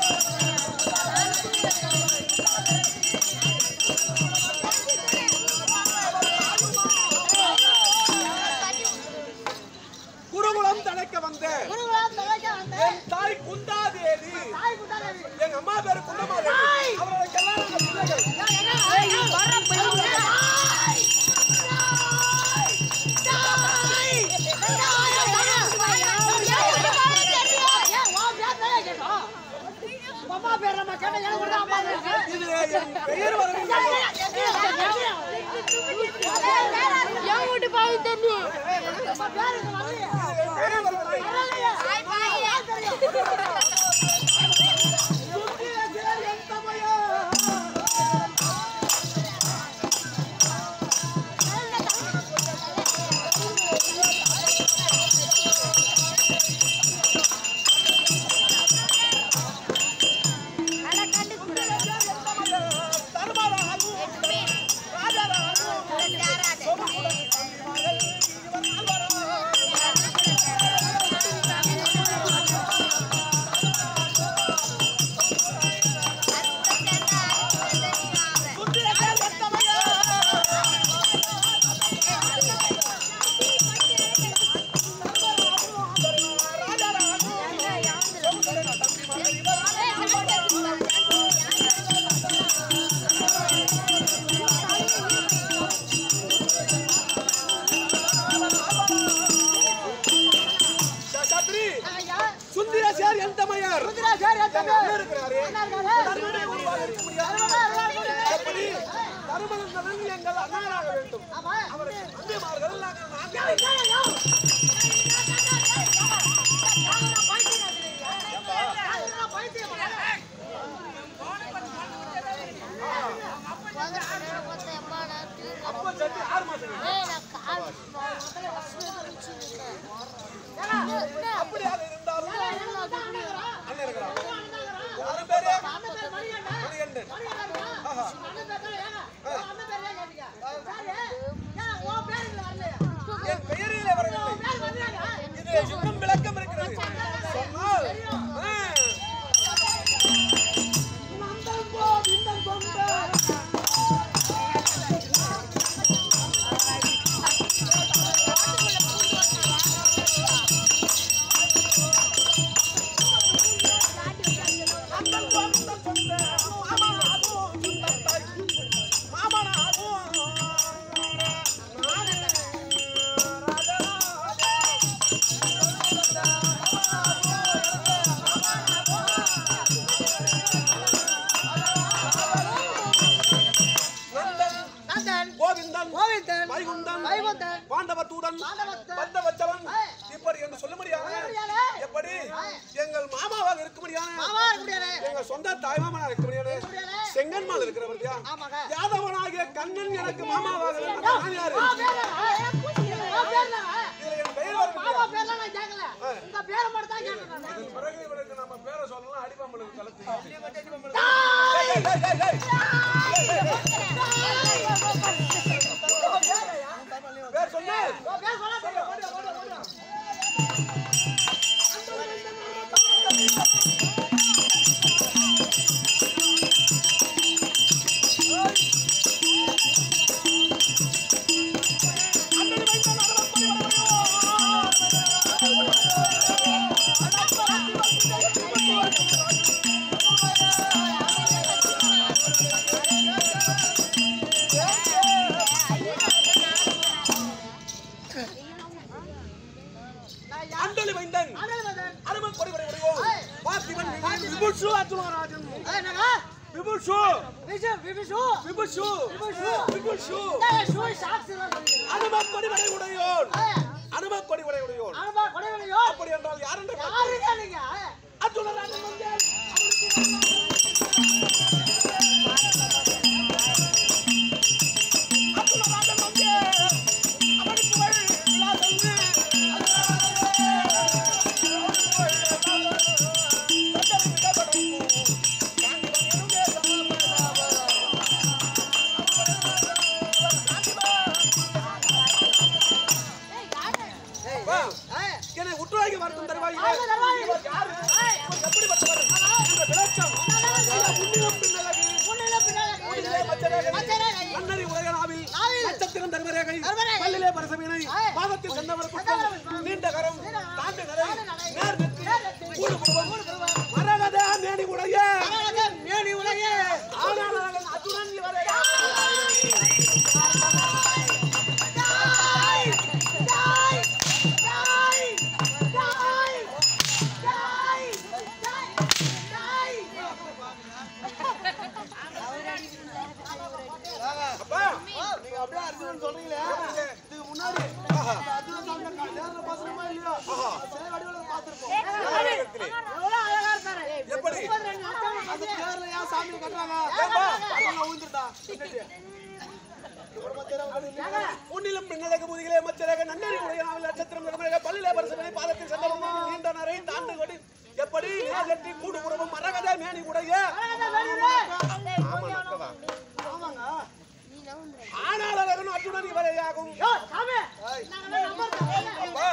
குருகுலம் தழைக்க வந்த குருகுலம் தலைக்க வந்த என் தாய் குந்தாதேவி தாய் குண்டாரவி. எங்க அம்மா பேரு குந்தமாதேவி அவர்களுக்கு எல்லாம் நாங்க பிள்ளைகள் அம்மா பேர் நம்ம கேட்ட எனக்கு கூட அம்மா பேர் இதுல என் பெயர் வரவில்லை என் வீட்டு பாவி தண்ணி அம்மா பேர் இங்க வரலையே. என் பெயர் வரவில்லை வரலையே. யார் தெரியும்? சுத்திய சேர் என் தமையர். தர்மராகும் ராஜராகும் சுத்திய சேர் என் தமையர். சத்ரி ஐயா, சுந்திர சேர் என் தமையர் சுந்தரா சார் என் தம்பி. அண்ணன் இருக்கிறாரு அண்ணா இருக்காரு. தர்மனுடைய உருவாக இருக்க முடியாது அண்ணா இருக்காரு. எப்படி தருமபுரம் எங்கள் அண்ணனாக வேண்டும் ஆமா. அவருக்கு தந்தைமார்கள் நாங்கள் நான்கு அப்போ சட்டி ஆறு மாசம் அப்படியாக இருந்தாலும் அண்ணன் இருக்கிறார் யாரும் பேரு மணிகண்டன் ஆஹா. என் பெயரிலே வரவில்லை இது இன்னும் விளக்கம் இருக்கிறது சொன்னால் ஆ. நந்தன் போ, விந்தன் கொண்ட. நந்தன் போ, விந்தன் கொண்ட. மாமனாகும் சுந்தர் தாய். மாமனாகும் நானே ராஜராஜா. நந்தன் கோவிந்தன் கோவிந்தன் வைகுந்தன் வைகுந்தன் பாண்டவத்தூதன் பாண்டவத்தூதன் வந்தவச்சவன் ஆ. இப்படி என்று சொல்ல முடியாது முடியாது. எப்படி எங்கள் மாமாவாக இருக்க முடியாது மாமா இருக்க முடியாது. எங்க சொந்த தாய்மாமனா இருக்க முடியாது முடியாது. செங்கன்மால் இருக்கிறவர்யா ஆமாங்க. யாதவனாகிய கண்ணன் எனக்கு மாமாவாக இருந்தா நான் யாரு உன் பேர் என்ன? உன் பேர் என்ன? இதுல என் பெயர் மாமா வரவில்லை. பேர்லாம் நான் கேட்கல. உங்க பேரை மட்டும் தான் கேட்டேன் நானு. இதன் பிறகு இவனுக்கு நம்ம பேரை சொல்லலாம் அடிபம்பளுக்கு கலத்து டேய்! ஏய், ஏய், ஏய், ஏய், ஏய். பேர் சொல்லு உன் பேர் சொல்ல தெரியும். நான் யார்? அண்டலி வைந்தன் அண்ணன் அருமன் கொடி கொடி கொடியோ பார்த்திபன் விவேகன் விபுஷு அர்ஜுனராஜன் ஏய், என்னங்க? விபுஷு விசு, விபிசு. விபுஷு விபுஷு. விபுஷு ஏய், சு, சாக்ஸ் எல்லாம் சொல்லிக்கிறேன். அனுமன் கொடி கொடை உடையோன் ஏய், அனுமன் கொடி கொடை உடையோன் அனுபவ கொடைவனையோ? அப்படி என்றால் யார் என்று யாருங்க நீங்க? அர்ஜுனராஜன் வந்தேன் அர்ஜுனராஜன் வந்தேன் அவன் புகழ் விலாசம் என்னை உற்றுவாகி வருத்தும் தருவாய் ஆமா, தருவாய். இவர் யாரு இவர் எப்படிப்பட்டவர் என்ற விளக்க அப்பா நீங்க அப்படியே அர்ஜுனன் சொல்றீங்களே இதுக்கு முன்னாடி இந்த அர்ஜுனன் சாமி நேர்ல பாத்துறோமா இல்லையோ சில வடிவுல பார்த்திருப்போம் எவ்வளவு அழகா இருக்காரு. எப்படி முப்பது ரெண்டு லட்சம் அந்த தேர்ல ஏன் சாமி கட்டுறாங்க ஏப்பா அதெல்லாம் ஊந்துட்டா பின்னாடி உன்னிலும் பின்னலக முதுகிலே மச்சரக நன்னறி உடைய நாவில் நட்சத்திரம் நிறமழக பல்லிலே பரிசனை பாதத்தில் சென்றவமா நீண்ட நரை தாண்டு கொடி எப்படி நிலகட்டி கூடு உறவும் மரகத மேனி உடைய ஆமா நக்கதா ஆனால் அவன் அர்ஜுனன் இவரையாகும் யோ, சாமி, நாங்க நம்பர் தரேன். அப்பா,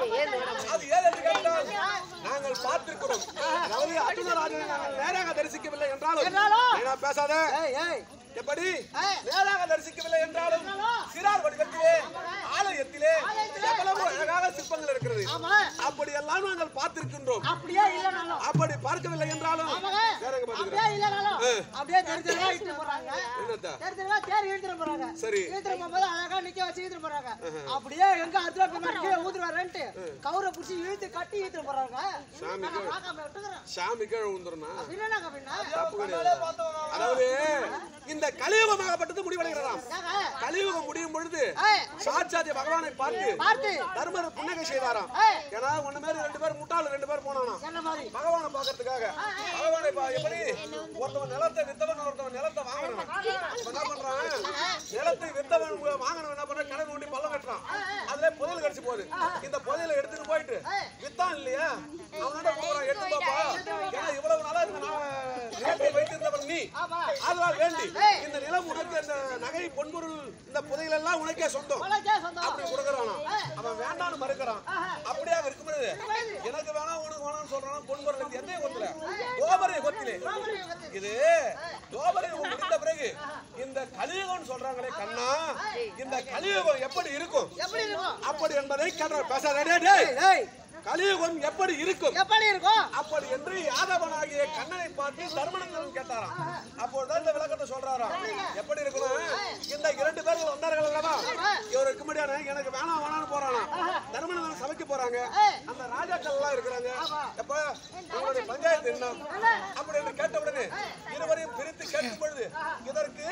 அது ஏன் என்று கேட்டால் நாங்கள் பார்த்திருக்கிறோம் அதாவது அர்ஜுனராஜனை நாங்கள் நேராக தரிசிக்கவில்லை என்றாலும் என்றாலும்? ஏன்னா பேசாத ஏய், ஏய். எப்படி ஏய். நேராக தரிசிக்கவில்லை என்றாலும் சிறார் வடிவத்திலே ஆலயத்திலே எவ்வளவு அழகாக சிற்பங்கள் இருக்கிறது ஆமா. அப்படி எல்லாம் நாங்கள் பார்த்திருக்கின்றோம் அப்படியே இல்லைனாலும் அப்படி பார்க்கவில்லை என்றாலும் ஆமாங்க. வேற எங்க அப்படியே பாத்துக்கிறோம் இல்லைனாலும் ஆ. அப்படியே தெரு தெருவா இழுத்துட்டு போறாங்க. என்னத்தா தெரு தெருவா தேர் இழுத்துட்டு போறாங்க. சரி. இழுத்துட்டு போகும்போது அழகா நிக்க வச்சு இழுத்துட்டு போறாங்க. அப்படியே எங்க அர்ஜுனா பெருமாள் கீழே ஊத்துறாருன்ட்டு கவுரை புடிச்சு இழுத்து கட்டி இழுத்துட்டு போறாங்க. சாமி நாங்க பார்க்காம விட்டுக்கிறோம். சாமி கீழே விழுந்துருனா என்னன்னாங்க பின்ன? தப்பு கிடையாது அதாவது இந்த கலியுகமாகப்பட்டது முடிவடைகிறதாம் ஏங்க, கலியுகம் முடியும் பொழுது ஏய், சாட்சாத்தி பகவானை பார்த்து பார்த்து தர்மர் புன்னகை செய்தாராம் ஏய். ஏன்னா உன்ன மாதிரி ரெண்டு பேர் முட்டாள் ரெண்டு பேர் போனானா என்ன மாதிரி பகவானை பார்க்கறதுக்காக பகவானை பா எப்படி ஒருத்தவன் நிலத்தை வித்தவன் ஒருத்தவன் நிலத்தை வாங்கணும் இப்ப என்ன பண்றான் நிலத்தை வித்தவன் உ- வாங்கணும் என்ன பண்றான் கடன் நோண்டி பள்ளம் வெட்டுறான் அதுல புதையல் கடிச்சு போகுது இந்த புதையலை எடுத்துட்டு போயிட்டு வித்தான் இல்லையா அவனோட போறான் எடுத்து பாப்பா ஏன்னா இவ்வளவு நாளா இந்த நான் நிலத்தை வைத்திருந்தவன் நீ அதனால் வேண்டி இந்த நிலம் உனக்கு இந்த நகை பொன்பொருள் இந்த புதையல் எல்லாம் உனக்கே சொந்தம் உனக்கே சொந்தம். அப்படி கொடுக்கறானா அவன் வேண்டாம்னு மறுக்கிறான் அப்படியே இருக்கும்போது எனக்கு வேணாம் உனக்கு வேணாம்னு சொல்றான் பொன்பொருள் எந்த கொத்துல கோபரை கொத்திலே இது கோபரை முடிந்த பிறகு இந்த கலியுகம் சொல்றாங்களே கண்ணா இந்த கலியுகம் எப்படி இருக்கும் எப்படி இருக்கும் அப்படி என்பதை கேட்டார் பேசாதே டேய் ஏய், கலியுகம் எப்படி இருக்கும் எப்படி இருக்கும் அப்படி என்று யாதவனாகிய கண்ணனை பார்த்து தர்மனந்தன் கேட்டாராம் அப்போதுதான் இந்த விளக்கத்தை சொல்றாராம் எப்படி இருக்கணும் இந்த இரண்டு பேர்கள் வந்தார்கள் அல்லவா இவருக்கு முன்னாடியான எனக்கு வேணாம் வேணாம்னு போறானா தர்மனந்தன் சபைக்கு போறாங்க அந்த ராஜாக்கள் எல்லாம் இருக்கிறாங்க எப்ப உங்களுடைய பஞ்சாயத்து என்ன அப்படி என்று கேட்ட உடனே இருவரையும் பிரித்து கேட்கும் பொழுது இதற்கு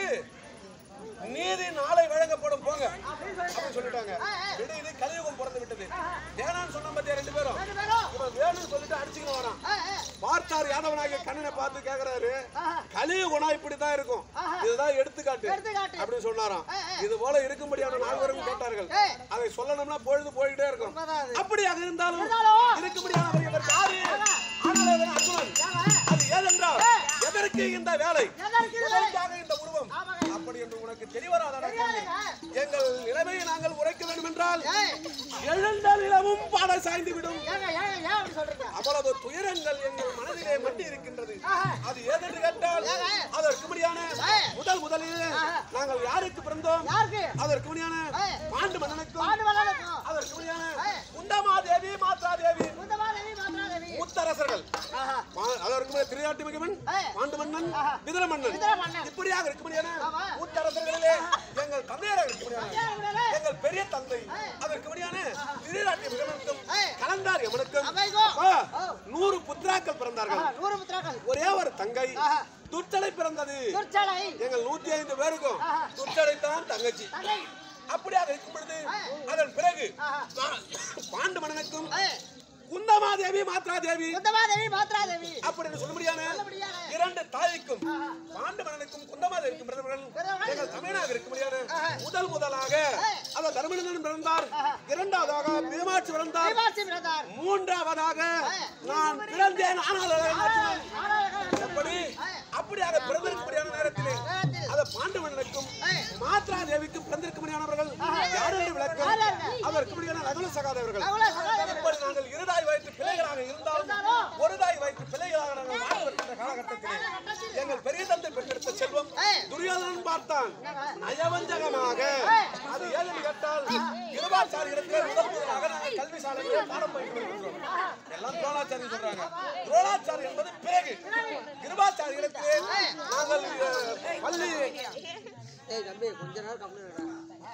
நீதி நாளை வழங்கப்படும் போங்க அப்படின்னு சொல்லிட்டாங்க விடு, இது கலியுகம் பிறந்து விட்டது வேணாம்னு சொன்ன பத்தியா ரெண்டு பேரும் இவன் வேணும்னு சொல்லிட்டு அடிச்சுக்கிட்டு வரான் பார்த்தார் யாதவனாகிய கண்ணனை பார்த்து கேக்குறாரு கலியுகம்னா இப்படித்தான் இருக்கும் இதுதான் எடுத்துக்காட்டு எடுத்துக்காட்டு. அப்படின்னு சொன்னாராம் இது போல இருக்கும்படியான நால்வரும் கேட்டார்கள் அதை சொல்லணும்னா பொழுது போயிட்டே இருக்கும் உண்மைதான் அது. அப்படியாக இருந்தாலும் இருந்தாலும் இருக்கும்படியான இவர் யாரு ஆனால் இவர் அர்ஜுனன் அது ஏதென்றால் எதற்கு இந்த வேலை எதற்கு இந்த வேலை? எதற்காக இந்த உருவம் அப்படி என்று உனக்கு தெரியவராத எங்கள் நிலைமையை நாங்கள் உரைக்க வேண்டும் என்றால் ஏய், எழுந்த நிலமும் பாட சாய்ந்து விடும் ஏங்க, ஏங்க, ஏன் அப்படி சொல்றீங்க அவ்வளவு துயரங்கள் எங்கள் மனதிலே மண்டி இருக்கின்றது அது ஏதென்று கேட்டால் அதற்கு முடியான முதல் முதலில் நாங்கள் யாருக்கு பிறந்தோம் யாருக்கு அதற்கு முடியான பாண்டு மன்னனுக்கும் பாண்டு வளர்க்கும் அதற்கு முடியான குந்தமாதேவி மாத்ராதேவி முந்தமாதேவி மாத்ராதேவி முத்தரசர்கள் ஆஹா. பா- அதற்கு மேல திருநாட்டு மிகவன் பாண்டு மன்னன் விதுர மன்னன் விதுர மன்னன். இப்படியாக இருக்க முடியாது ஆமா. முத்தரசர்களிலே எங்கள் தந்தையராக இருக்க முடியாது ஏன் விடல? எங்கள் பெரிய தந்தை அதற்கு முடியான திருநாட்டு மிகவனுக்கும் கலந்தார் எவனுக்கும் அவைகோ. அப்பா, நூறு புத்திராக்கள் பிறந்தார்கள் ஆஹா, நூறு முத்திராக்கள் ஒரே ஒரு தங்கை ஆஹா. துர்ச்சடை பிறந்தது துர்ச்சடை எங்கள் நூத்தி ஐந்து பேருக்கும் ஆஹா. துர்ச்சடை தான் தங்கச்சி தங்கை அப்படியாக இருக்கும் பொழுது அதன் பிறகு ஆஹா. பா- பாண்டு மன்னனுக்கும் ஏய், குந்தமாதேவி மாத்ராதேவி முந்தமாதேவி மாத்ராதேவி அப்படின்னு சொல்ல முடியாத சொல்லும்படியான இரண்டு தாய்க்கும் பாண்டு மன்னனுக்கும் குந்தமாதேவிக்கும் பிறந்தவர்கள் பிறந்தவர்கள். எங்கள் தமிழாக இருக்க முடியாது முதல் முதலாக அந்த தர்மனந்தன் பிறந்தார் இரண்டாவதாக பீமாட்சி பிறந்தார் சீமாட்சி பிறந்தார் மூன்றாவதாக நான் பிறந்தேன் ஆனால் அதை மாற்றினான். ஆனாலும் எப்படி அப்படியாக பிறந்திருக்கக்கூடியான நேரத்திலே நேரத்தில். அந்த பாண்டு மன்னனுக்கும் மாத்ரா தேவிக்கும் பிறந்திருக்கக்கூடியானவர்கள் யார் என்று விளக்கம் யார்? அதற்கு முடியான நகுல சகாதேவர்கள் நகுல சகாதேவர்கள். இப்படி நாங்கள் இருதாய் வயிற்று பிள்ளைகளாக இருந்தாலும் ஒரு தாய் வயிற்று பிள்ளைகளாக நாங்கள் வாழ்ந்து வருகின்ற காலகட்டத்திலே எங்கள் பெரிய தந்தை பெற்றெடுத்த செல்வம் துரியோதனன் பார்த்தான் நயவஞ்சகமாக அது ஏதென்று கேட்டால் இருபாச்சாரி இடத்திலே முதல் முதலாக நாங்கள் கல்வி சாலையிலே பாடம் பயின்று வருகின்றோம் எல்லாம் துரோணாச்சாரி சொல்றாங்க துரோணாச்சாரி என்பது பிறகு கிருபாச்சாரி இடத்திலே நாங்கள் அஹ், பள்ளி ஏய் தம்பி கொஞ்ச நேரம் கம்முனு இருடா.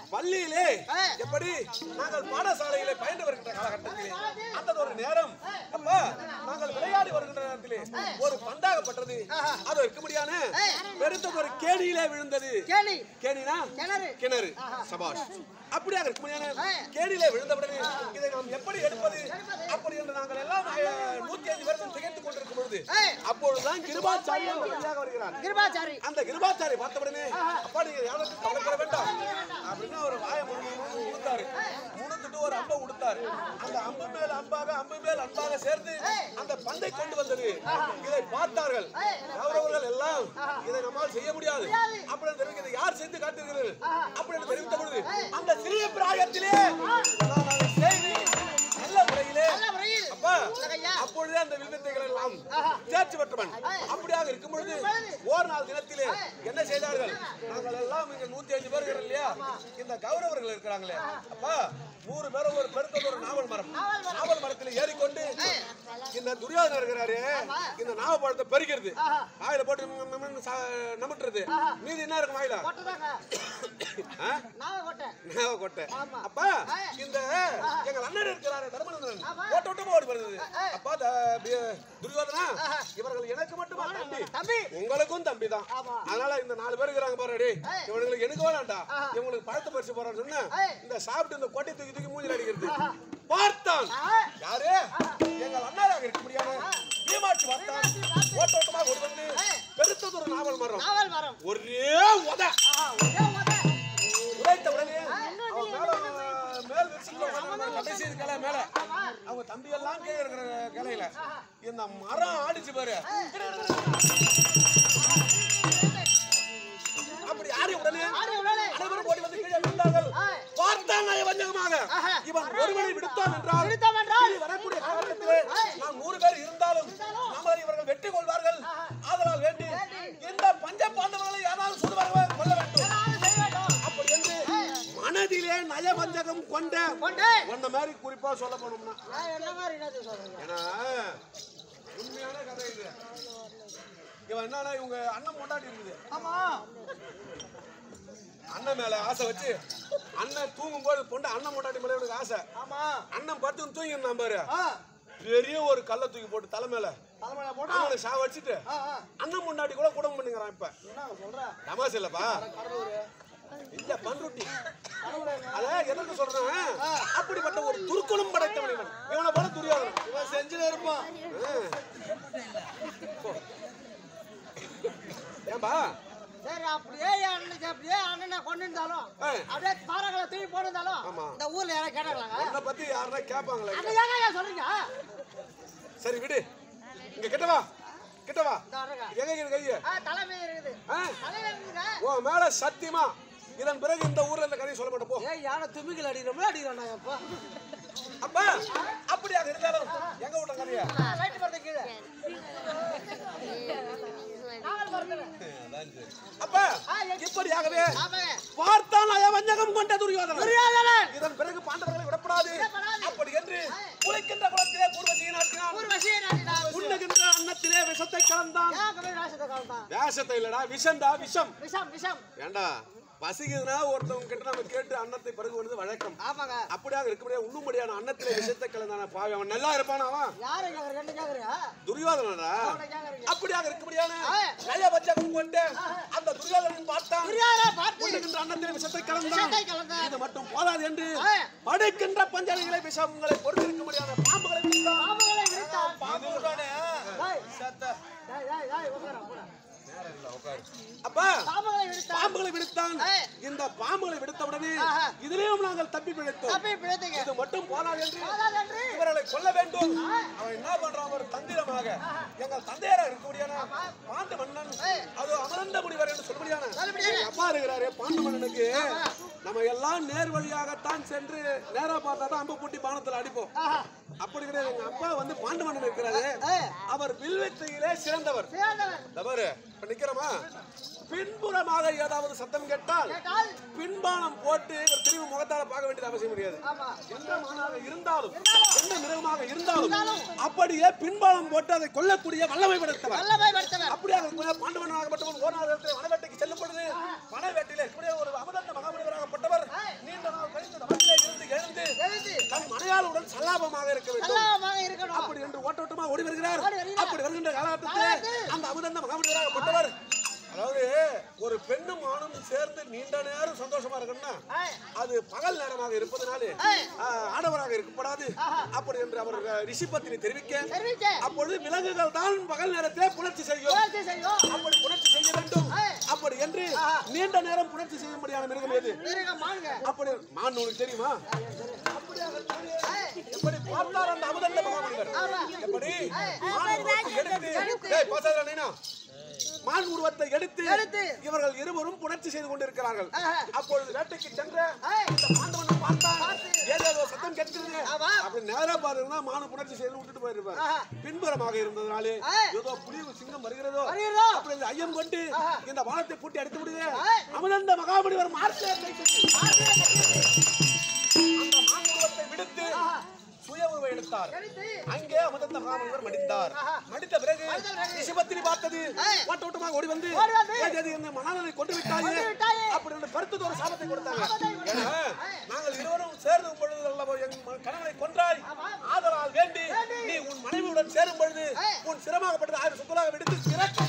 பள்ளியிலே ஆ. எப்படி நாங்கள் பாடசாலையிலே பயின்று வருகின்ற காலகட்டத்திலே அந்த ஒரு நேரம் அப்பா நாங்கள் விளையாடி வருகின்ற நேரத்திலே ஒரு பந்தாகப்பட்டது அது இருக்க முடியான பெருத்த ஒரு கேணியிலே விழுந்தது கேணி கேணினா கிணறு கிணறு சபாஷ் அப்படியாக இருக்க முடியான ஆ. கேணியிலே விழுந்தவுடனே இதை நாம் எப்படி எடுப்பது அப்படி என்று நாங்கள் எல்லாம் அஹ், நூத்தி ஐந்து பேர்கள் திகைத்துக் கொண்டிருக்கும் பொழுது ஆ. அப்பொழுதுதான் கிருபாச்சாரி அந்த வழியாக வருகிறார் கிருபாச்சாரி அந்த கிருபாச்சாரி பார்த்த உடனே அப்பா நீங்க யாருக்கும் கவலைப்பட வேண்டாம் அப்படின்னு ஒரு வாயை முழுங்க உடுத்தாரு முழுத்துட்டு ஒரு அம்பை உடுத்தாரு அந்த அம்பு மேல் அம்பாக அம்பு மேல் அன்பாக சேர்ந்து அந்த பந்தை கொண்டு வந்தது இதை பார்த்தார்கள் கௌரவர்கள் எல்லாம் இதை நம்மால் செய்ய முடியாது அப்படின்னு தெரிவிக்க இதை யார் செய்து காட்டீர்கள் அப்படின்னு தெரிவித்த பொழுது அந்த சிறிய பிராயத்திலே நான் அதை செய்து நல்ல முறையிலே நல்ல முறையில் அப்பா ஐயா. அப்பொழுதே அந்த வில்வித்தைகள் எல்லாம் தேர்ச்சி பெற்றவன் அப்படியாக இருக்கும் பொழுது ஓர் நாள் தினத்திலே என்ன செய்தார்கள் நாங்கள் எல்லாம் இங்க நூத்தி அஞ்சு பேர் இருக்கிறோம் இல்லையா இந்த கௌரவர்கள் இருக்கிறாங்களே அப்பா நூறு பேரும் ஒரு பெருத்த ஒரு நாவல் மரம் நாவல் மரத்துல ஏறிக்கொண்டு இந்த துரியோதனர் இருக்கிறாரு இந்த நாவப்பழத்தை பறிக்கிறது வாயில போட்டு ம், ம், ம், சா- நமுட்டுறது மீதி என்ன இருக்கும் வாயில கொட்டைதாங்க ஆ? நாவ கொட்டை நாவக்கொட்டை ஆமா. அப்பா இந்த எங்க அண்ணன் இருக்கிறாரு தர்மநந்தன் ஓட்ட ஓட்டமா ஓடி வருது அப்பா த- பி- துரியோதனா இவர்கள் எனக்கு மட்டுமா தம்பி தம்பி உங்களுக்கும் தம்பி தான் ஆமா. அதனால இந்த நாலு பேர் இருக்கிறாங்க பாரு டேய் இவங்களுக்கு எனக்கு வேணாம்டா இவங்களுக்கு பழத்தை பறிச்சு போறான்னு சொன்னா இந்த சாப்பிட்டு இந்த கொட்டை தூக்கி தூக்கி மூஞ்சில அடிக்கிறது பார்த்தான் யாரு எங்கள் அண்ணாராக இருக்க முடியாம பீமாட்சி பார்த்தான் ஓட்ட ஓட்டமாக ஓடி வந்து பெருத்தது ஒரு நாவல் மரம் நாவல் மரம் ஒரே உத ஆஹா, ஒரே உதை. உழைத்த உடனே அவன் மேல மேல் விரிசல்ல உட்கார்ந்திருந்தாங்க, கடைசி கிளை மேல அவங்க தம்பி எல்லாம் கீழே இருக்கிற கிளையில இந்த மரம் ஆடிச்சு பாரு அப்படி ஆடி உடனே ஆடி உடனே. அனைவரும் ஓடி வந்து கீழே விழுந்தார்கள் பார்த்தான் நயவஞ்சகமாக இவன் ஒருவனை விடுத்தான் என்றால் விடுத்தோம் என்றால் இனி வரக்கூடிய காலகட்டத்திலே நாம் நூறு பேர் இருந்தாலும் நம்மளை இவர்கள் வெற்றி கொள்வார்கள் ஆதலால் வேண்டி இந்த பஞ்ச பாண்டவர்களை யாராலும் சுடுவார்கள் கொள்ள வேண்டும் நானும் செய்ய வேண்டும். அப்படி என்று மனதிலே நயவஞ்சகம் கொண்ட கொண்டு உன்ன மாதிரி குறிப்பா சொல்ல போனோம்னா நான் என்ன மாதிரி என்னது சொல்றீங்க ஏன்னா உண்மையான கதை இது இவன் என்னன்னா இவங்க அண்ணன் கொண்டாடி இருக்குது ஆமா அண்ணன் மேல ஆசை வச்சு அண்ணன் தூங்கும் போது பொண்ணு அண்ணன் கொண்டாடி மேல இவனுக்கு ஆசை ஆமா அண்ணன் படுத்து தூங்கிருந்தான் பாரு ஆ பெரிய ஒரு கல்லை தூக்கி போட்டு தலை மேல தலைமையில போட்டா அவனை சா வச்சுட்டு ஆ ஆ அண்ணன் முன்னாடி கூட குடும்பம் பண்ணுங்கிறான் இப்ப என்ன சொல்ற தமாசு இல்லப்பா இல்ல பண்ருட்டி அத எதற்கு சொல்றேன் அப்படிப்பட்ட ஒரு துருக்குணம் படைத்தவன் இவன் இவனை போல துரியாதவன் இவன் செஞ்சுல இருப்பான் ஏன்பா சரி அப்படியே என் அண்ணனுக்கு அப்படியே அண்ணனை கொண்டு இருந்தாலும் ஆ. அப்படியே பாறாங்களை தூக்கி போட்டிருந்தாலும் ஆமா. இந்த ஊர்ல யாராவது கேட்டாங்களாங்க உன்னை பத்தி யாருன்னா கேட்பாங்களே அண்ணன் ஏங்க ஏன் சொல்றீங்க சரி விடு இங்க கிட்ட வா கிட்ட வா இந்த வரங்க எங்க இருக்கு கைய ஆ தலைமை இருக்குது ஆ? தலைமை இருக்குங்க உன் மேல சத்தியமா இதன் பிறகு இந்த ஊர்ல இந்த கதையை சொல்ல மாட்டேன் போ ஏய் யானை தும்பிக்கல் அடிக்கிறோம்ல அடிக்கிறான் அப்பா அப்பா அப்படியாக இருந்தாலும் எங்க விட்ட கதையா ரைட்டு படுத்த கீழே நாவல் மரத்துல அப்பா இப்படியாகவே ஆமாங்க பார்த்தான் அயவஞ்சகம் கொண்ட துரியோதனன் துரியோதனன் இதன் பிறகு பாண்டவர்களை விடப்படாது விடப்படாது. அப்படி என்று குளிக்கின்ற குளத்திலே கூர்வசியை நாட்டினான் ஊர்வசியை நாட்டினார் உண்ணுகின்ற அன்னத்திலே விஷத்தை கலந்தான் ஏன் கபடி ராசத்தை காலத்தான் வேஷத்தை இல்லடா விஷம்டா விஷம் விஷம் விஷம் ஏண்டா பசிக்குதுன்னா ஒருத்தவங்க கிட்ட நம்ம கேட்டு அன்னத்தை பருகுவது வழக்கம் ஆமாங்க அப்படியாக இருக்க முடியாது உண்ணும்படியான அன்னத்திலே விஷத்தை கலந்தான பாவி அவன் நல்லா இருப்பானா அவன் யாரை கேக்குற ரெண்டு கேக்குறியா துரியோதனடா அவனை கேக்குறீங்க அப்படியாக இருக்க முடியாது ஆ. நய வஞ்சகம் கொண்டு அந்த துரியோதனன் பார்த்தான் துரியோதனை பார்த்து உண்ணுகின்ற அன்னத்திலே விஷத்தை கலந்தான் விஷத்தை கலந்தான் இது மட்டும் போதாது என்று ஆ. படுக்கின்ற பஞ்சனைகளை விஷங்களை பொறுத்திருக்க முடியாத பாம்புகளை பிடித்தான். பாம்புகளை விரித்தான் பாம்புதானே? டேய், டேய், டேய், டேய், உட்காரு, உட்காரு. அப்பா பாம்புகளை விரித்தான் பாம்புகளை விடுத்தான் ஆ. இந்த பாம்புகளை விடுத்த உடனே ஆஹா. இதிலேயும் நாங்கள் தப்பி பிழைத்தோம் தப்பி பிழைத்தீங்க இது மட்டும் போதாது என்று போதாதென்று இவர்களை கொல்ல வேண்டும் அவன் என்ன பண்றான் ஒரு தந்திரமாக எங்கள் தந்தையராக இருக்கக்கூடியான பாண்டு மன்னன் அது அமர்ந்த முனிவர் என்று சொல்லும்படியான சொல்லும்படியான. எங்க அப்பா இருக்கிறாரு பாண்டு மன்னனுக்கு நம்ம எல்லாம் நேர் வழியாகத்தான் சென்று நேரா பார்த்தா தான் அம்பு பூட்டி பானத்துல அடிப்போம் ஆஹா. அப்படி கிடையாது எங்க அப்பா வந்து பாண்டு மன்னன் இருக்கிறாரு ஆ. அவர் வில்வித்தையிலே சிறந்தவர் சேர்ந்தவன் இந்த பாரு இப்ப நிக்கிறோமா பின்புறமாக ஏதாவது சத்தம் கேட்டால் கேட்டால் பின்பானம் போட்டு ஒரு திரும்பி முகத்தால பார்க்க வேண்டியது அவசியம் கிடையாது ஆமா எந்த மானாக இருந்தாலும் எந்த மிருகமாக இருந்தாலும் அப்படியே பின்பாலம் போட்டு அதை கொல்லக்கூடிய வல்லமை படைத்தவர் வல்லமை படுத்தவர் அப்படியாக இருக்கக்கூடிய பாண்டவனாகப்பட்டவன் ஓனாதத்தில் வனவேட்டைக்கு செல்லும் பொழுது வனவேட்டையில இருக்கக்கூடிய ஒரு அமதந்த மகாபலிவராகப்பட்டவர் அமர்ந்த மகாமனிதராகப்பட்டவர் அதாவது ஒரு பெண்ணும் ஆணும் சேர்ந்து நீண்ட நேரம் சந்தோஷமா இருக்கணும்னா அது பகல் நேரமாக இருப்பதனாலே ஆ, ஆடவராக இருக்கப்படாது அப்படி என்று அவர் ரிஷிபத்தினை தெரிவிக்க தெரிவிக்க. அப்பொழுது விலங்குகள் தான் பகல் நேரத்திலே புணர்ச்சி செய்யும் புகழ்ச்சி செய்யும் அப்படி புணர்ச்சி செய்ய வேண்டும் அப்படி என்று நீண்ட நேரம் புணர்ச்சி செய்யும்படியான மிருகம் எது மிருகம் மானுங்க அப்படி மான் உனக்கு தெரியுமா எப்படி பார்த்தார் அந்த அமுதண்ட மகாமுனிவர் எப்படி மான் உருவத்தை எடுத்து டேய், பாசாதடா நைனா. மான் உருவத்தை எடுத்து எடுத்து. இவர்கள் இருவரும் புணர்ச்சி செய்து கொண்டிருக்கிறார்கள் ஆஹா. அப்பொழுது வேட்டைக்கு சென்ற ஏய். இந்த பாண்டவனை பார்த்தான் ஏதேதோ சத்தம் கேட்கிறது ஆமா. அப்படி நேரா பாருங்கன்னா மான புணர்ச்சி செய்து விட்டுட்டு போயிருப்பார் ஆஹா. பின்புறமாக இருந்ததுனாலே ஏய். ஏதோ புலி சிங்கம் வருகிறதோ வருகிறதோ. அப்படி இந்த ஐயம் கொண்டு இந்த வானத்தை பூட்டி அடித்து விடுங்க ஏய். அமலந்த மகாமுனிவர் மார்க்கே அந்த மாங்குருவத்தை விடுத்து சுய உருவம் எடுத்தார் எடுத்து அங்கே அமர்ந்த மகாமுனிவர் மடித்தார் மடித்த பிறகு ரிஷபத்தினி பார்த்தது ஓட்ட ஓட்டமாக ஓடி வந்து ஓடி வந்து. ஏது, ஏது, என்னை மணாலனை கொண்டு விட்டாயே கொன்று விட்டாயே. அப்படி என்று கருத்து ஒரு சாபத்தை கொடுத்தாங்க ஏன்னா, நாங்கள் இருவரும் சேர்ந்து பொழுது அல்லவோ என் ம- கணவனை கொன்றாய் ஆதலால் வேண்டி நீ உன் மனைவியுடன் சேரும் பொழுது உன் சிரமாகப்பட்டது ஆயிரம் சுத்தலாக விடுத்து சிறக்க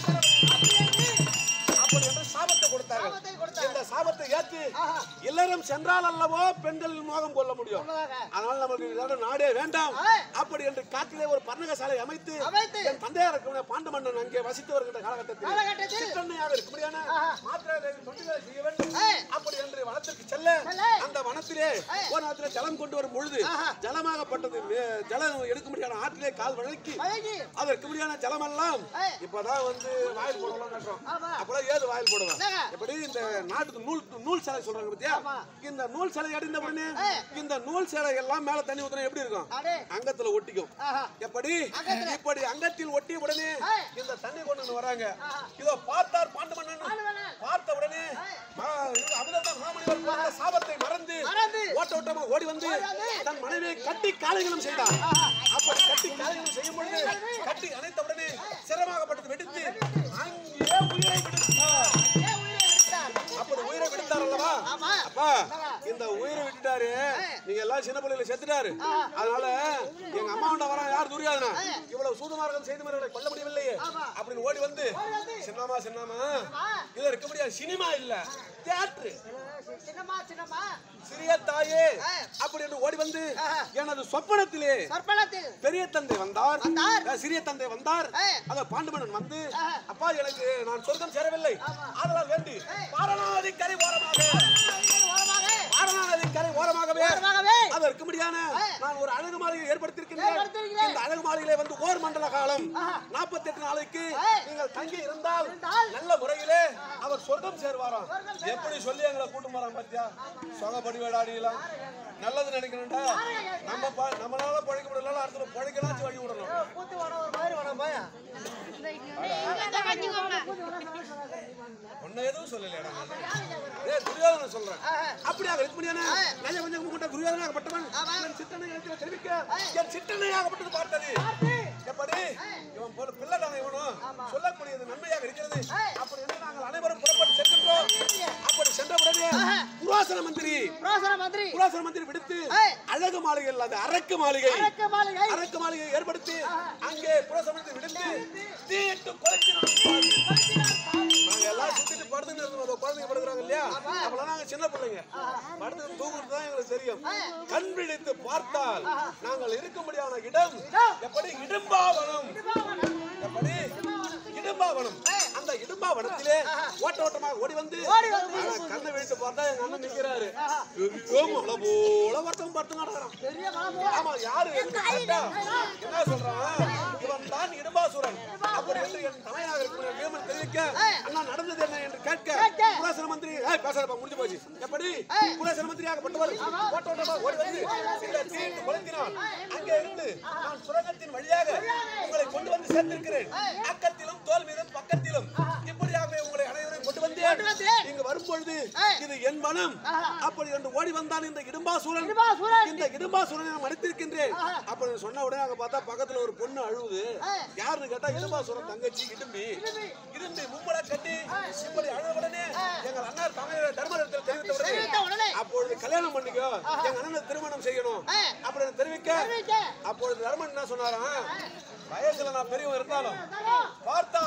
அப்படி என்று சாபத்தை கொடுத்தார்கள் சாபத்தை கொடுத்தார்கள். இந்த சாபத்தை ஏற்று இல்லறம் சென்றால் அல்லவோ பெண்கள் மோகம் கொள்ள முடியும் உண்மைதாக. அதனால நமக்கு இதோட நாடே வேண்டாம் ஆ. அப்படி என்று காட்டிலே ஒரு பர்ணக சாலை அமைத்து அமைத்து. என் தந்தையார் இருக்கிற பாண்டு மன்னன் அங்கே வசித்து வருகின்ற காலகட்டத்தில் காலகட்டத்தில். சிற்றன்னையாக இருக்கும்படியான மாத்திரை தேவி தொண்டுகளை செய்ய வேண்டும் ஆ. அப்படி என்று வனத்திற்கு செல்ல செல்ல. அந்த வனத்திலே ஒரு நேரத்தில் ஜலம் கொண்டு வரும் பொழுது ஜலமாகப்பட்டது மே- ஜலம் எடுக்கும்படியான ஆற்றிலே கால் வழக்கி வழங்கி அதற்கு முடியான ஜலமெல்லாம் ஆ. இப்பதான் வந்து வாயில் போடலாம் கட்டுறோம் ஆமா. அப்பெல்லாம் ஏது வாயில் போடுவேன் என்னங்க? எப்படி இந்த நாட்டுக்கு நூல் நூல் சேலை சொல்றாங்க பத்தியா ஆமா. இந்த நூல் சேலை அடிந்த உடனே ஆ. இந்த நூல் சேலை எல்லாம் மேல தண்ணி ஊத்துனா எப்படி இருக்கும் அடே அங்கத்துல ஒட்டிக்கும் ஆஹா எப்படி அங்கத்துல. இப்படி அங்கத்தில் ஒட்டிய உடனே ஆ. இந்த தண்ணி கொண்டு வந்து வராங்க ஆஹா. இதோ பார்த்தார் பாண்டு மன்னன் பாண்டுமன்னன். பார்த்த உடனே அமிர்தம் மாமனிவர் கொடுத்த சாபத்தை மறந்து மறந்து. ஓட்ட ஓட்டமா ஓடி வந்து ஓடி வந்து. தன் மனைவியை கட்டி காலைகளும் செய்தார் அப்படி கட்டி காலைகளும் செய்யும் பொழுது கட்டி அணைத்த உடனே சிரமாகப்பட்டது வெடித்து அங்கே உயிரை விடுத்தார் ஏன் உயிரை விட்டார் அப்படி உயிரை விடுத்தார் அல்லவா ஆமா. அப்பா இந்த உயிரை விட்டுட்டாரு நீங்க எல்லாம் சின்ன பிள்ளைகளை செத்துட்டாரு அதனால எங்க அம்மா கிட்ட வர யார் துரியாதனா இவ்வளவு சூதுமார்க்கம் செய்து மனிதர்களை கொல்ல முடியவில்லையே அப்படின்னு ஓடி வந்து சின்னமா சின்னமா இது இருக்க முடியாது சினிமா இல்ல தியேட்டர் சின்னம்மா சின்னம்மா சிறிய தாயே அப்படி என்று ஓடி வந்து எனது சொப்பனத்திலே சொற்பனத்தில் பெரிய தந்தை வந்தார் வந்தார். அஹ் சிறிய தந்தை வந்தார் ஆ. அத பாண்டுமன்னன் வந்து அப்பா எனக்கு நான் சொர்க்கம் சேரவில்லை ஆதலால் வேண்டி பாரநாதி கரை ஓரமாக ஓரமாக பாரநாதி கரை ஓரமாகவே ஓரமாகவே அதற்கு முடியான நான் ஒரு அழகு மாளிகை ஏற்படுத்தியிருக்கின்றேன் ஏற்படுத்தியிருக்கிறேன். இந்த அழகு மாளிகையிலே வந்து ஓர் மண்டல காலம் நாற்பத்தி எட்டு நாளைக்கு ஆ. நீங்கள் தங்கி இருந்தால் இருந்தால் நல்ல முறையிலே அவர் சொர்க்கம் சேருவாராம் எப்படி சொல்லி எங்களை கூட்டு போறான் பத்தியா சொகப்படி விடாடிலாம் நல்லது நினைக்கணும்டா நம்ம ப- நம்மளால பழைக்க முடியல அடுத்த பழைக்கலாம் வழி விடணும் கூத்து வட ஒரு மாதிரி வட பையா ஒன்ன எதுவும் சொல்லலையாடா ஏ துரியோதன சொல்றேன் அப்படியாக இருக்க முடியாது நல்ல கொஞ்சம் கூட்ட துரியோதனாகப்பட்டவன் என் சித்தனை இடத்துல தெரிவிக்க என் சித்தனையாகப்பட்டது பார்த்தது எப்படி இவன் போல பிள்ளை தானே இவனும் சொல்லக்கூடியது நன்மையாக இருக்கிறது அப்படி என்று நாங்கள் அனைவரும் புறப்பட்டு செல்கின்றோம் அப்படி சென்ற உடனே புராசன மந்திரி புரோசன மந்திரி புராசன மந்திரி விடுத்து அழகு மாளிகை இல்லாத அரக்கு மாளிகை அரக்கு மாளிகை அரக்கு மாளிகை ஏற்படுத்தி அங்கே புராசன மந்திரி விடுத்து தீட்டு கொலைக்கிறான் நாங்க எல்லாம் சுத்திட்டு படுத்துட்டு இருந்தோம் அந்த குழந்தைங்க படுக்கிறாங்க இல்லையா அப்பெல்லாம் நாங்க சின்ன பிள்ளைங்க படுத்து தூங்குறது தான் எங்களுக்கு தெரியும் கண் விழித்து பார்த்தால் நாங்கள் இருக்க முடியாத இடம் எப்படி இடும்பாவனம் எப்படி இடும்பாவனம் அந்த இடும்பாவனத்திலே ஓட்ட ஓட்டமாக ஓடி வந்து ஆனா கண்ணை விழித்து பார்த்தா எங்க அண்ணன் நிக்கிறாரு ஐயோ, மலை போல ஒருத்தன் படுத்து நடக்கிறான் பெரிய மலை ஆமா யாரு கரெக்டா? என்ன சொல்றான் இவன் தான் இடும்பாசுரன் அப்படி என்று என் தலையாக இருக்கிற வீமன் தெரிவிக்க அண்ணா நடந்தது என்ன என்று கேட்க குலேசன மந்திரி ஏய் பேசுறப்ப முடிஞ்சு போச்சு எப்படி குலேசன மந்திரியாகப்பட்டவர் ஓட்ட ஓட்டமா ஓடி வந்து இந்த தீட்டு கொளுத்தினான் அங்கே இருந்து நான் சுரங்கத்தின் வழியாக உங்களை கொண்டு வந்து சேர்த்திருக்கிறேன் அக்கத்திலும் தோல் மீதும் பக்கத்திலும் இப்படியாகவே உங்களை அனைவரையும் கொண்டு வந்தேன் இங்கு வரும்பொழுது இது என் மனம் அப்படி என்று ஓடி வந்தான் இந்த இடும்பாசூரன் இடும்பாசூரன். இந்த இடும்பாசூரனை நான் மன்னித்திருக்கின்றேன் அப்படி சொன்ன உடனே அங்க பார்த்தா பக்கத்துல ஒரு பொண்ணு அழுவுது யாருன்னு கேட்டா இடும்பாசூரன் தங்கச்சி இடும்பி இடும்பி மும்பளை கட்டி இப்படி அழுத உடனே எங்கள் அண்ணார் தமிழர் தர்மரத்தில் தெரிவித்த தெரிவித்த உடனே உடனே. அப்பொழுது கல்யாணம் பண்ணிக்கோ எங்க அண்ணனை திருமணம் செய்யணும் அப்படின்னு தெரிவிக்க அப்பொழுது தர்மன் என்ன சொன்னாராம் வயசுல நான் பெரியவன் இருந்தாலும் பார்த்தார் அதற்கு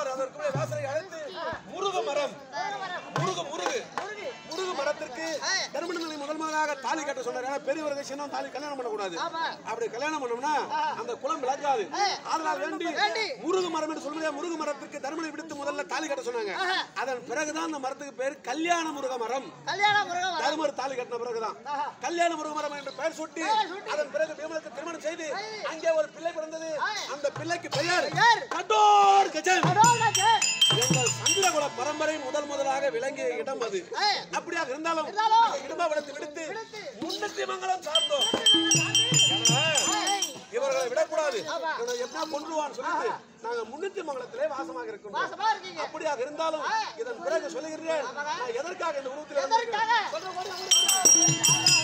வாசனை அழைத்து முருக மரம் முருகு முருகு முருகு மரத்திற்கு தர்ம நிலை முதல் முதலாக தாலி கட்ட சொன்னார் ஏன்னா பெரியவர்கள் சின்ன தாலி கல்யாணம் பண்ணக்கூடாது ஆமா. அப்படி கல்யாணம் பண்ணோம்னா அந்த குலம் விளக்காது அதனால் வேண்டி வேண்டி. முருகு மரம் என்று சொல்லும்போது முருகு மரத்திற்கு தர்மனை விடுத்து முதல்ல தாலி கட்ட சொன்னாங்க ஆஹா. அதன் பிறகுதான் அந்த மரத்துக்கு பேர் கல்யாண முருக மரம் கல்யாணம் முருகன் வர தருமர் தாலி கட்டின பிறகுதான் ஆஹா. கல்யாண முருகமரம் என்று பெயர் சுட்டி பெயர் சூட்டி. அதன் பிறகு பீமனுக்கு திருமணம் செய்து அங்கே ஒரு பிள்ளை பிறந்தது அந்த பிள்ளைக்கு பெயர் பெயர்? கடோர் கஜன் அடோடாச்சே. எங்கள் சந்திரகுல பரம்பரை முதல் முதலாக விளங்கிய இடம் அது ஆ. அப்படியாக இருந்தாலும் இருந்தாலும் இந்த இடும்பாவனத்தை விடுத்து விடுத்து முன்னூத்தி மங்கலம் சார்ந்தோம் ஏன்னா, இவர்களை விடக்கூடாது இவனை எப்படியா கொன்றுவான்னு சொல்லிட்டு நாங்க முன்னூத்தி மங்கலத்திலே வாசமாக இருக்கோம் வாசமா இருக்கீங்க அப்படியாக இருந்தாலும் இதன் பிறகு சொல்லுகிறேன் நான் எதற்காக இந்த உருவத்தில் எதற்காக? வந்திருக்கிறேன்? சொல்றேன், சொல்றேன், சொல்றேன்.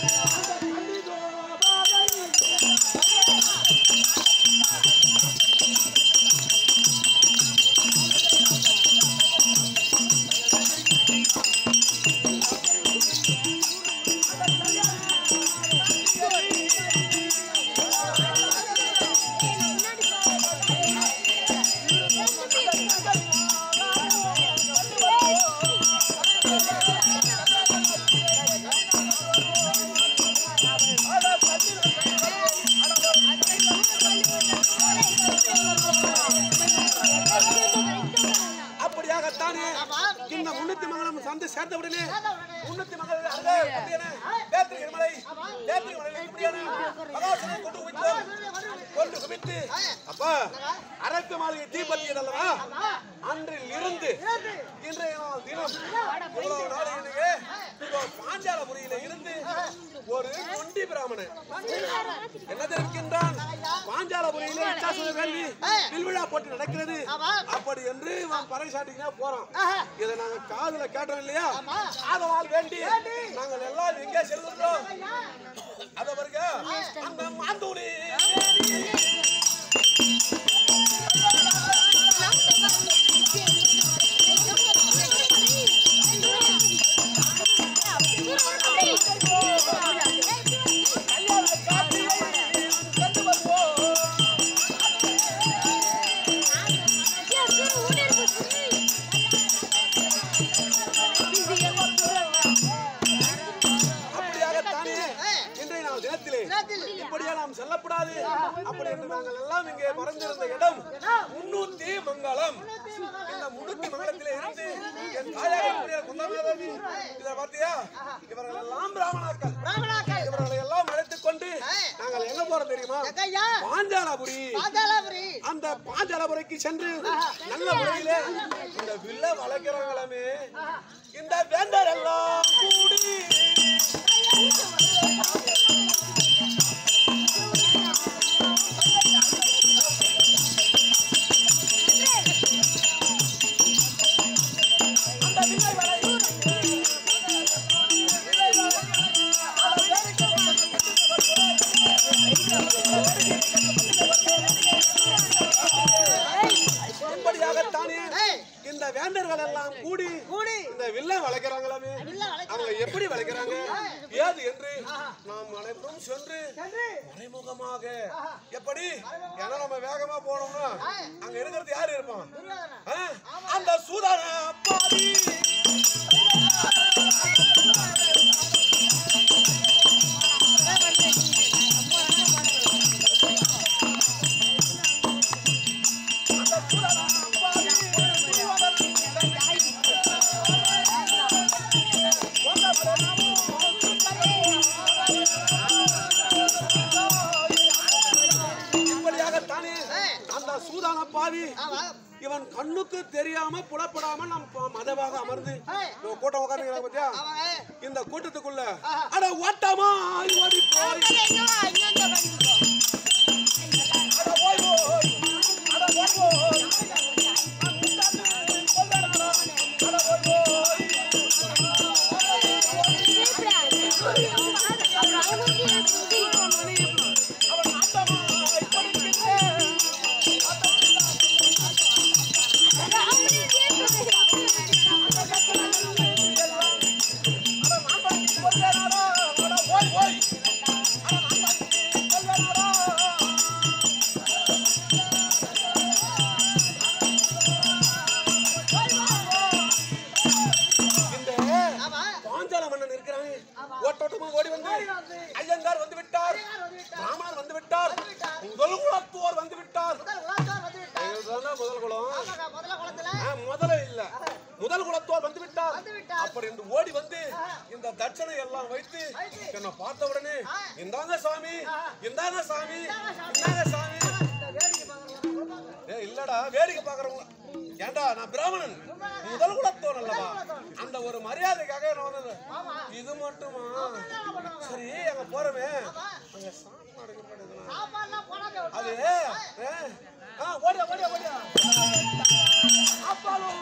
அப்படியாகத்தானே இந்த முன்னூத்தி மங்கலம் சந்தை சேர்ந்த உடனே முன்னூத்தி மங்கலம் அங்கே அப்படியான வேத்திரி மலை வேத்திரி மலை இப்படியான மகாசனை கொண்டு குவித்தோம் கொண்டு குவித்து அப்பா அரக்கு மாளிகை தீபத்தியது அல்லவா அன்றில் இருந்து இன்றைய நாள் தினம் இவ்வளவு நாளையிலேயே இதோ பாஞ்சாலபுரியில இருந்து ஒரு கொண்டி பிராமணன் என்ன தெரிவிக்கின்றான் பாஞ்சாலபுரியிலே இச்சாசுர வேள்வி வில்விழா போட்டி நடக்கிறது அப்படி என்று இவன் பறைசாட்டிங்கன்னா போறான் இதை நாங்க காதுல கேட்டோம் இல்லையா காதலால் வேண்டி நாங்கள் எல்லாம் எங்கே செல்கின்றோம் அத வருக அந்த மாந்தூரி அப்படியாகத்தானே இன்றைய நாள் தினத்திலே இப்படியே நாம் செல்லக்கூடாது அப்படி என்று நாங்கள் எல்லாம் இங்கே மறைந்திருந்த இடம் முன்னூத்தி மங்கலம் இந்த முன்னூத்தி மங்கலத்திலே இருந்து என் தாயாக குந்தமாதேவி இதை பார்த்தியா இவர்கள் எல்லாம் பிராமணாக்கள் பிராமணாக்கள். இவர்களை எல்லாம் அழைத்துக் கொண்டு நாங்கள் எங்க போறோம் தெரியுமா எங்கய்யா? பாஞ்சாலபுரி பாதாளபுரி. அந்த பாஞ்சாலபுரைக்கு சென்று நல்ல முறையிலே இந்த வில்ல வளர்க்கிறாங்களே இந்த வேந்தர் எல்லாம் கூடி இப்படியாகத்தானே இந்த வேந்தர்கள் எல்லாம் கூடி கூடி. இந்த வில்லை வளர்க்கிறாங்களாமே வில்லை வளைக்கிறாங்க. அவங்க எப்படி வளர்க்கிறாங்க ஏது என்று நாம் அனைவரும் சென்று சென்று. மறைமுகமாக எப்படி ஏன்னா நம்ம வேகமா போனோம்னா அங்க இருக்கிறது யாரு இருப்பான் துரியோதனன். ஆ? அந்த சூதான பாதி இப்படியாகத்தானே அந்த சூதான பாவி ஆமா. இவன் கண்ணுக்கு தெரியாம புலப்படாம நம் ப- மதவாக அமர்ந்து ஏய். இந்த கூட்டம் உட்காந்து பத்தியா ஆமாங்க. இந்த கூட்டத்துக்குள்ள ஆஹா. அட ஓட்டமா ஓடி போய் அட போய் போய் அட போய் போய் அட போய் போய் அவன் ஆட்டமாய் படிக்கின்றேன் அட நான் பண்ணி கொள்வேனாடா அட போய் போய் அட நான் பண்ணி கொள்வேனாடா வந்து ஐயங்கார் வந்து விட்டார் ஐயங்கார் வந்து விட்டார். ராமனார் வந்து விட்டார் வந்து விட்டார். முதல் குலத்தோர் வந்து விட்டார் முதல் குலத்தோர் வந்து விட்டார். எங்களுதுதானே முதல் குலம் ஆமாங்க, முதல்ல குலத்துல ஆ, முதல்ல இல்ல முதல் குலத்தோர் வந்து விட்டார் வந்து விட்டார். அப்படி என்று ஓடி வந்து இந்த தட்சணை எல்லாம் வைத்து வைத்து. என்னை பார்த்த உடனே ஆ. இந்தாங்க சாமி இந்தாங்க சாமி இந்தாங்க சாமி. இந்தாங்க சாமி இந்த வேடிக்கை பார்க்கறவங்க கொடுப்பாங்க. ஏய் இல்லடா வேடிக்கை பாக்குறவங்க ஏண்டா நான் பிராமணன் முதல் குலத்தோர் அல்லவா அந்த ஒரு மரியாதைக்காக நான் வந்தது ஆமா. இது மட்டுமா என்ன பண்ணுவாங்க? சரி அங்க போறவே ஆமா. அங்க சாப்பாடு கீப்பாடு சாப்பாடுலாம் போடாம விட்டா. அது ஏ, ஆ ஓடியா ஓடியா ஓடியா அப்பாலும்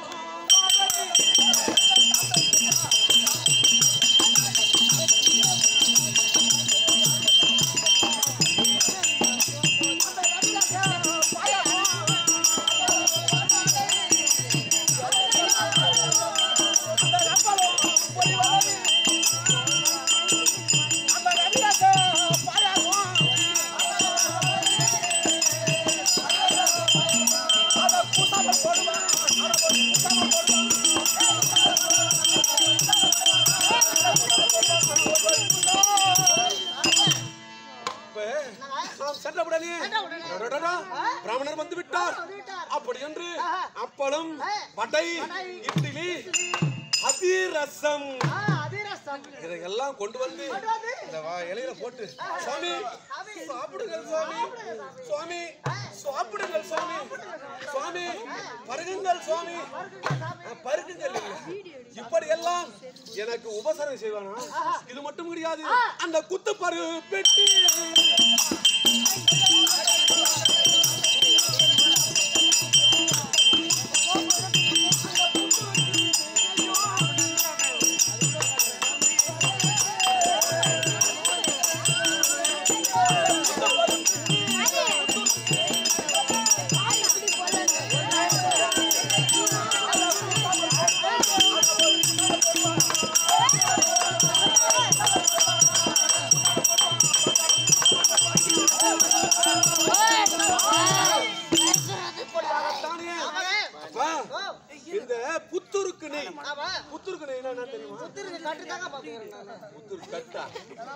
இப்ப நாம் சென்றவுடனே சென்றவுடனே. அடடடா, பிராமணர் வந்து விட்டார் வந்து விட்டார். அப்படி என்று ஆஹா. அப்பளம் ஆ. வடை வடை, இட்லி அதிரசம் ஆ, அதிரசம். இதையெல்லாம் கொண்டு வந்து கொண்டு வந்து. இந்த வா- இலையில போட்டு சுவாமி சாமி. சாப்பிடுங்கள் சுவாமி சுவாமி சாப்பிடுங்கள் சுவாமி சுவாமி பருகுங்கள் சுவாமி பருக்குங்க சாமி. ஆ, பருகுங்கள் இல்லை. இப்படி எல்லாம் எனக்கு உபசரணை செய்வானா இது மட்டும் கிடையாது அந்த குத்து பரு பெட்டி தானே அப்பா, இந்த புத்தூருக்கு நெய் ஆமா. புத்தூருக்கு நெய் என்ன தெரியுமா புத்திருக்கு கட்டுதாங்க பாத்துக்கிறேன் நானு. புத்தூர் கட்டா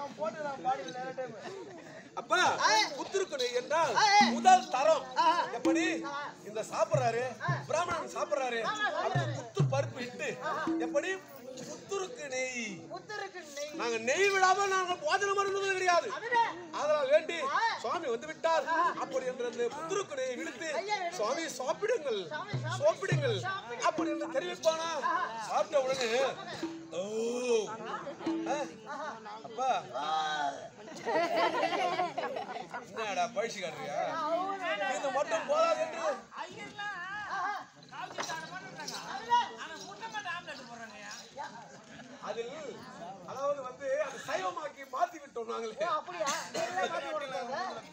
அப்பா புத்தூருக்கு நெய் என்றால் முதல் தரம் எப்படி இந்த சாப்பிடுறாரு பிராமணன் சாப்பிடுறாரு அவருக்கு குத்து பருப்பு இட்டு எப்படி புத்தூருக்கு நெய் புத்திருக்கு நெய். நாங்க நெய் விடாம நாங்க போதனம் இருந்தது கிடையாது அதுவே. அதனால் வேண்டி சுவாமி வந்து விட்டார் அப்படி என்ற அந்த புத்தருக்கு நெய் விடுத்து சுவாமி சாப்பிடுங்கள் சாப்பிடுங்கள் அப்படி என்று தெரிவிப்பானா சாப்பிட்ட உடனே ஓ ஆ, அப்பா என்னடா பழிச்சு காட்டுறியா இது மட்டும் போதாது என்று அதில் அதாவது வந்து அது சைவமாக்கி மாத்தி விட்டோம் நாங்களே அப்படியா நீங்களே மாத்தி கொடுத்தாங்க.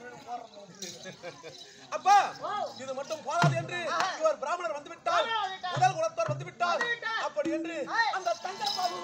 அப்பா இது மட்டும் போதாது என்று இவர் பிராமணர் வந்து விட்டார் முதல் குலத்தோர் வந்து விட்டார் அப்படி என்று அந்த தங்கப்பாபு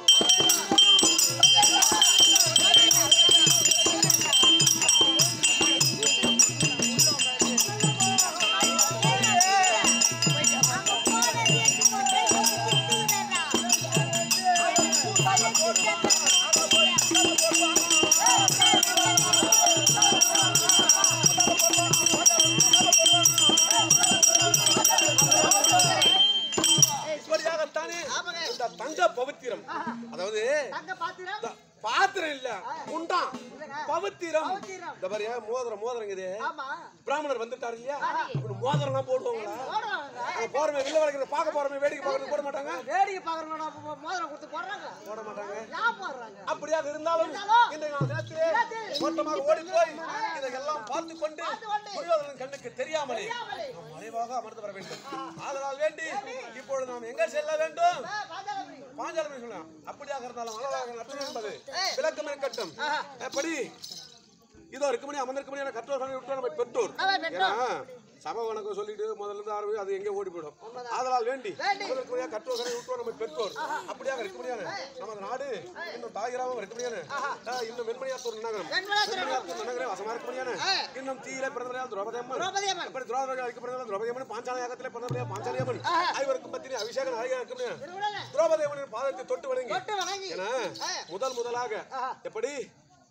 இப்படியாகத்தானே இந்த தங்க பவித்திரம் அதாவது தங்க பாத்திரம் இந்த பாத்திரம் இல்ல குண்டான் பவித்திரம் பவித்திரம். இந்த பாரியா மோதிரம் மோதிரம் இது ஆமா பிராமணர் வந்துட்டாரு இல்லையா இப்படி மோதிரம்லாம் போடுவாங்களா போடுவாங்க அங்க போறமே வில்ல வளைக்கிற பார்க்க போறமே வேடிக்கை பார்க்கறது போட மாட்டாங்க வேடிக்கை பாக்குறவங்க அப்ப மோதிரம் கொடுத்து போடுறாங்க போட மாட்டாங்க ஏன் போடுறாங்க அப்படியாக இருந்தாலும் இந்த நாள் நேரத்திலே ஓட்டமாக ஓடி போய் இதையெல்லாம் பார்த்து கொண்டு துரியோதனன் கண்ணுக்கு தெரியாமலே நாம் மறைவாக அமர்ந்து வர வேண்டும் ஆதலால் வேண்டி இப்பொழுது நாம் எங்க செல்ல வேண்டும் ஆ, பாஜக பாஞ்சாலம் சொல்லலாம் அப்படியாக இருந்தாலும் அளவாக நட்பு என்பது விளக்கம் இருக்கட்டும் எப்படி இதோ இருக்குமணி அமர்ந்திருக்குமணி என கற்றோர் விட்டு நம்ம பெற்றோர் ஏன்னா சபை வணக்கம் சொல்லிட்டு முதல்ல இருந்து ஆரம்பி அது எங்கே ஓடி போயிடும் ஆதலால் வேண்டி முதற்குறையா கற்றோர் விட்டு நம்ம பெற்றோர் அப்படியாக இருக்குமணியான நமது நாடு இன்னும் தாயிராவும் இருக்குமணியான இன்னும் வெண்மணியாத்தூர் நகரம் வெண்மணியாத்தூர் நகரம் வசமா இருக்குமணியான இன்னும் தீயில பிறந்தவரையால் திரௌபதியம்மன் திரௌபதியம்மன். எப்படி திரௌபதி அழைக்கப்படுறது திரௌபதியம்மன் பாஞ்சாலயாகத்திலே பிறந்தவரையா பாஞ்சாலியம்மன் ஐவருக்கும் பத்தினி அபிஷேகம் நாயகா இருக்குமணியான திரௌபதியம்மனின் பாதத்தை தொட்டு வணங்கி தொட்டு வணங்கி ஏன்னா முதல் முதலாக எப்படி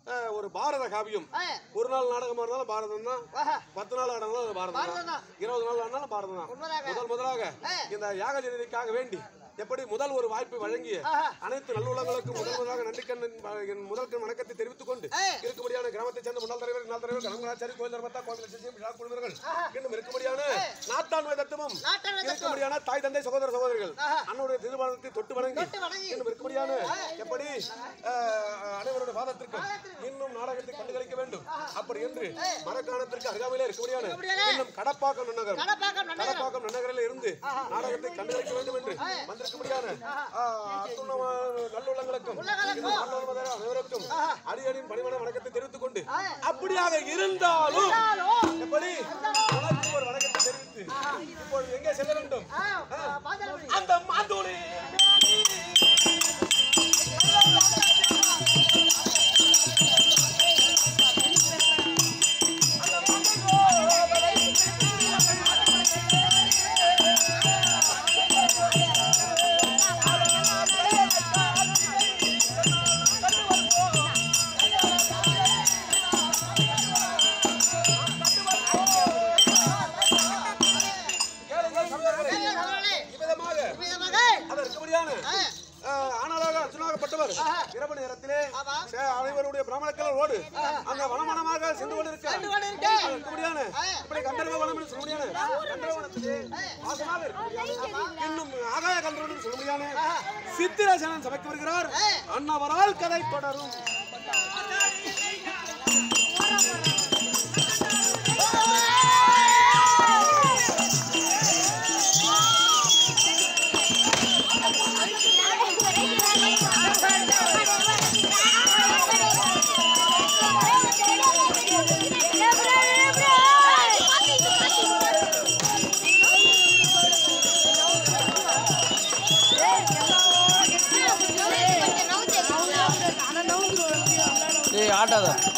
அஹ், ஒரு பாரத காவியம் ஆ. ஒரு நாள் நாடகமா இருந்தாலும் பாரதம் தான் ஆஹா. பத்து நாள் ஆனாலும் பாரதம் பாரதம் தான் தான். இருபது நாள் ஆனாலும் பாரதம் தான் உண்மைதாங்க. முதல் முதலாக ஆ. இந்த யாக ஜெயந்திக்காக வேண்டி எப்படி முதல் ஒரு வாய்ப்பை வழங்கிய ஆஹா. அனைத்து நல்லுள்ளங்களுக்கும் முதல் முதலாக நன்றிக்கண்ணன் என் முதல் கண் வணக்கத்தை தெரிவித்துக் கொண்டு ஆ. இருக்கும்படியான கிராமத்தைச் சேர்ந்த முன்னாள் தலைவர் நாள் தலைவர் கனகராச்சாரி கோயில் தர்மத்தா கோவில் லட்சுமி விழா குழுவினர்கள் இன்னும் இருக்கும்படியான நாட்டாண்மை தத்துவம் நாட்டாண்மை தத்துவம். இருக்கும்படியான தாய் தந்தை சகோதர சகோதரிகள் ஆஹா. அன்னுடைய திருமணத்தை தொட்டு வணங்கி தொட்டு வணங்கி. இன்னும் இருக்கும்படியான எப்படி அஹ், அனைவருடைய பாதத்திற்கும் இன்னும் நாடகத்தை கண்டுகளிக்க வேண்டும் அப்படி என்று மரக்காணத்திற்கு அருகாமையிலே இருக்கும்படியான இருக்கும்படியான இன்னும் கடப்பாக்கம் நன்னகரம் கடப்பாக்கம் நன்னகரம். கடப்பாக்கம் நன்னகரில் இருந்து நாடகத்தை கண்டுகளிக்க வேண்டும் என்று வந்திருக்கும்படியான அத்துணமான நல்லுள்ளங்களுக்கும் இன்னும் நல்லுள்ளவர்கள் அனைவருக்கும் அடியடின் பணிவான வணக்கத்தை தெரிவித்துக் கொண்டு அப்படியாக இருந்தாலும் எப்படி உனக்கு ஒரு வணக்கத்தை தெரிவித்து இப்பொழுது எங்கே செல்ல வேண்டும் ஆ, பாஞ்சாலமணி. அந்த மாந்தோடு கேளுங்கள் சகோதரர்களே. ஏங்க, சகோதரர்களே, இவ்விதமாக விதமாக, அவர் இருக்கும்படியான ஆ, அஹ், ஆனாலாக அர்ச்சனாகப்பட்டவர் இரவு நேரத்திலே ஆமா. சே- அனைவருடைய பிராமணக்களோடு அந்த வனமனமாக சென்று கொண்டிருக்கிறார் சென்று கொண்டிருக்க. இருக்கும்படியான இப்படி கந்தர்வ வனம் என்று சொல்ல முடியாது கந்தர்வ வனத்திலே வாசமாக இருக்கும்படியான இன்னும் ஆகாய கந்தர்வன் என்று சொல்ல முடியாது சித்திரசேனன் சபைக்கு வருகிறார் அன்னவரால் கதை தொடரும் ஏய் ஆட்டாத